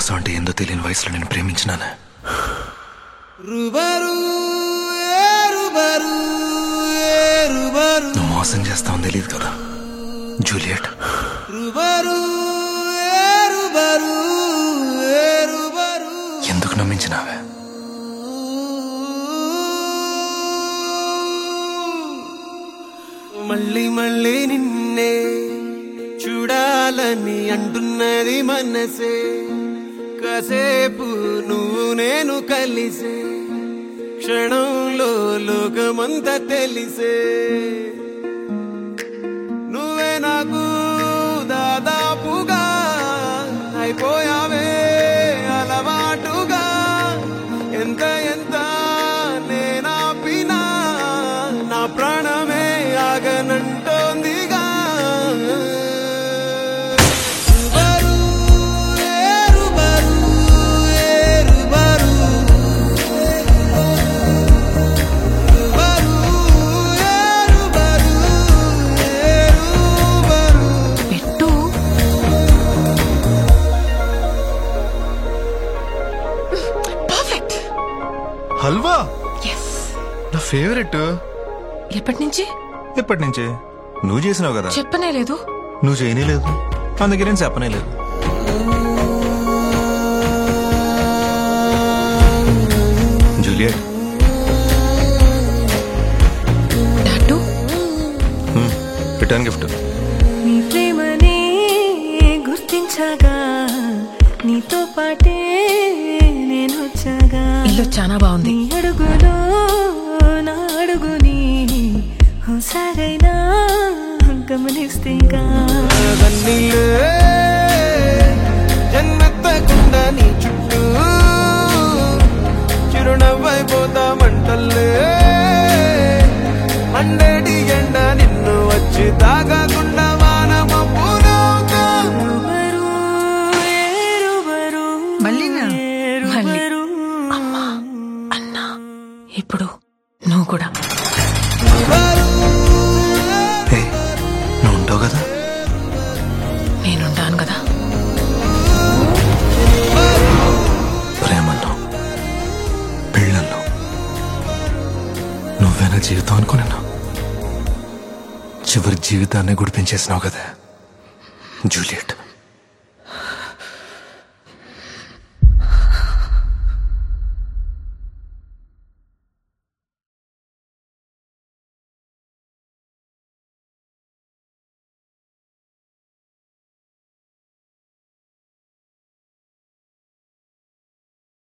మోసం అంటే ఏందో తెలియని వయసులో నేను ప్రేమించినాను రుబరు ఏ రుబరు ఏ రుబరు నువ్వు మోసం చేస్తావని తెలియదు కదా జూలియట్ రుబరు ఏ రుబరు ఏ రుబరు ఎందుకు నమ్మించినావే మళ్ళీ మళ్ళీ నిన్నే చూడాలని అంటున్నది మనసే కాసేపు నువ్వు నేను కలిసే క్షణంలో లోకమంతా తెలిసే నువ్వే నాకు దాదాపుగా అయిపోయావే అలవాటుగా ఎంత ఎంత నేనాపినా నా ప్రాణమే ఆగనంటోందిగా రుబరు, ఏ రుబరు, ఏ రుబరు. రుబరు, ఏ రుబరు, ఏ రుబరు. పెట్టు పర్ఫెక్ట్ హల్వా ఎస్ నా ఫేవరెట్ ఎప్పటి నుంచి ఎప్పటి నుంచి నువ్వు చేసినావు కదా చెప్పనే లేదు నువ్వు చేయనే లేదు అందుకే నేను చెప్పనే లేదు జూలియట్ టాటూ రిటర్న్ గిఫ్ట్ నీ ప్రేమనే గుర్తించగా నీతో పాటే నేను వచ్చాగా ఇల్లు చాలా బాగుంది నీ అడుగులో నా అడుగుని హుసారైనా గమనిస్తేగా కన్నీళ్ళే జన్మెత్తకుండా నీ చుట్టూ చిరునవ్వైపోతామంటల్లే మండేటి ఎండ నిన్ను వచ్చి తాగకుండా వానమప్పునవుతా రుబరు, ఏరుబరు, మళ్ళీనా? మళ్ళీ. ఏరుబరు. అన్నా ఇప్పుడు నువ్వు కూడా ఏ నువ్వు ఉంటావు కదా నేనుంటాను కదా ప్రేమల్లో పెళ్ళల్లో నువ్వేనా జీవితం అనుకున్నా చివరి జీవితాన్ని గుడిపించేసినావు కదా జూలియట్